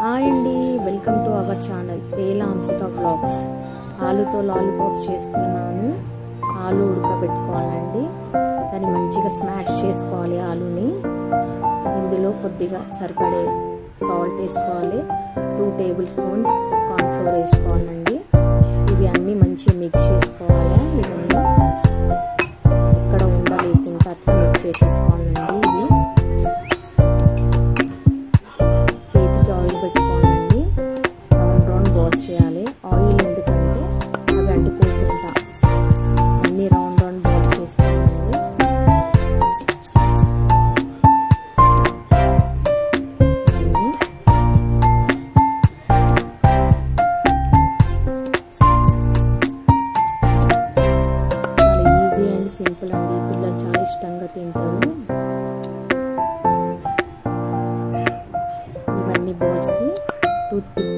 hi అండి welcome to our channel Tela Amshika vlogs ఆలుతో lollipops చేస్తున్నాను ఆలు ఉడకబెట్టుకోవాలండి దాన్ని మంచిగా స్మాష్ చేసుకోవాలి ఆలుని ఇందులో కొద్దిగా సరిపడే సాల్ట్ వేసుకోవాలి టూ టేబుల్ స్పూన్స్ కార్న్ఫ్లోర్ వేసుకోవాలండి ఇవి అన్నీ మంచిగా మిక్స్ చేసుకోవాలి ఇవన్నీ ఇక్కడ ఉండ లేకుండా అట్లా మిక్స్ చేసేసుకోవాలండి ఇవి చేతికి ఆయిల్ పెట్టుకోవాలండి రౌండ్ రౌండ్ బాల్స్ చేయాలి ఆయిల్ ఎందుకంటే అవి అంటుకోకుండా అన్ని రౌండ్ రౌండ్ బాల్స్ చేసుకోవాలండి అన్నీ చాలా ఈజీ అండ్ సింపుల్ అండి పిల్లలు చాలా ఇష్టంగా తింటారు ఇవన్నీ బౌల్స్కి టూత్ పిక్